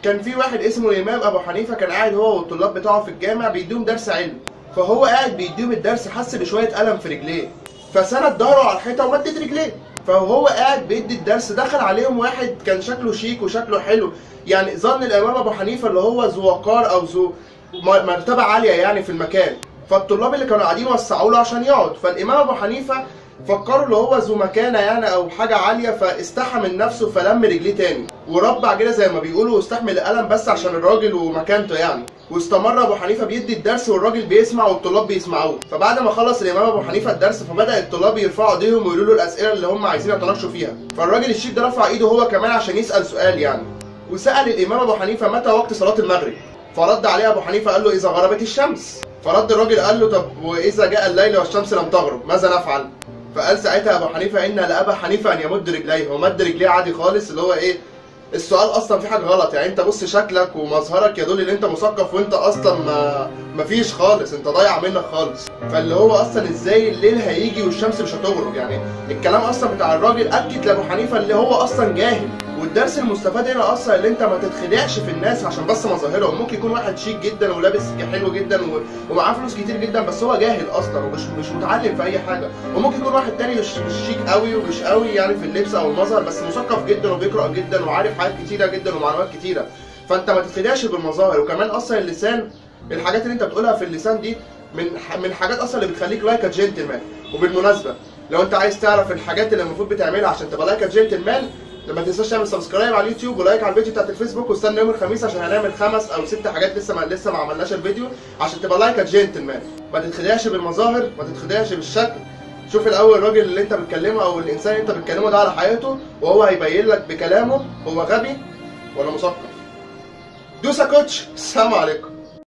كان في واحد اسمه الامام ابو حنيفه كان قاعد هو والطلاب بتاعه في الجامع بيديهم درس علم فهو قاعد بيديهم الدرس حس بشويه الم في رجليه فسند ظهره على الحيطه ومدد رجليه فهو قاعد بيدي الدرس دخل عليهم واحد كان شكله شيك وشكله حلو يعني ظن الامام ابو حنيفه اللي هو ذو وقار او ذو م- مرتبه عاليه يعني في المكان فالطلاب اللي كانوا قاعدين وسعوا له عشان يقعد فالامام ابو حنيفه فكروا اللي هو ذو مكانه يعني او حاجه عاليه فاستحى من نفسه فلم رجليه تاني وربع كده زي ما بيقولوا واستحمل الالم بس عشان الراجل ومكانته يعني واستمر ابو حنيفه بيدي الدرس والراجل بيسمع والطلاب بيسمعوه فبعد ما خلص الامام ابو حنيفه الدرس فبدا الطلاب يرفعوا ايديهم ويقولوا له الاسئله اللي هم عايزين يتناقشوا فيها فالراجل الشيك ده رفع ايده هو كمان عشان يسال سؤال يعني وسال الامام ابو حنيفه متى وقت صلاه المغرب فرد عليه ابو حنيفه قال له اذا غربت الشمس فرد الراجل قال له طب واذا جاء الليل والشمس لم تغرب ماذا نفعل فقال ساعتها ابو حنيفه ان لابا حنيفه ان يمد رجليه هو مد رجليه عادي خالص اللي هو ايه السؤال اصلا في حاجه غلط يعني انت بص شكلك ومظهرك يدل ان انت مثقف وانت اصلا ما مفيش خالص انت ضايع منك خالص فاللي هو اصلا ازاي الليل هيجي والشمس مش هتغرب يعني الكلام اصلا بتاع الراجل اكد لابو حنيفه اللي هو اصلا جاهل والدرس المستفاد هنا اصلا اللي انت ما تتخدعش في الناس عشان بس مظاهرهم ممكن يكون واحد شيك جدا ولابس حلو جدا و... ومعاه فلوس كتير جدا بس هو جاهل اصلا ومش مش متعلم في اي حاجه وممكن يكون واحد تاني مش مش شيك قوي ومش قوي يعني في اللبس او المظهر بس مثقف جدا وبيقرا جدا وعارف حاجات كتيره جدا ومعلومات كتيره فانت ما تتخدعش بالمظاهر وكمان اصلا اللسان الحاجات اللي انت بتقولها في اللسان دي من ح- من الحاجات اصلا اللي بتخليك لايك جنتلمان وبالمناسبه لو انت عايز تعرف الحاجات اللي المفروض بتعملها عشان تبقى لايك جنتلمان ما تنساش تعمل سبسكرايب على اليوتيوب ولايك على الفيديو بتاعت الفيسبوك واستنى يوم الخميس عشان هنعمل خمس او ست حاجات لسه ما لسه ما عملناش الفيديو عشان تبقى لايك جنتلمان ما تتخدعش بالمظاهر ما تتخدعش بالشكل شوف الاول الراجل اللي انت بتكلمه او الانسان اللي انت بتكلمه ده على حياته وهو هيبين لك بكلامه هو غبي ولا مثقف دوسا كوتش السلام عليكم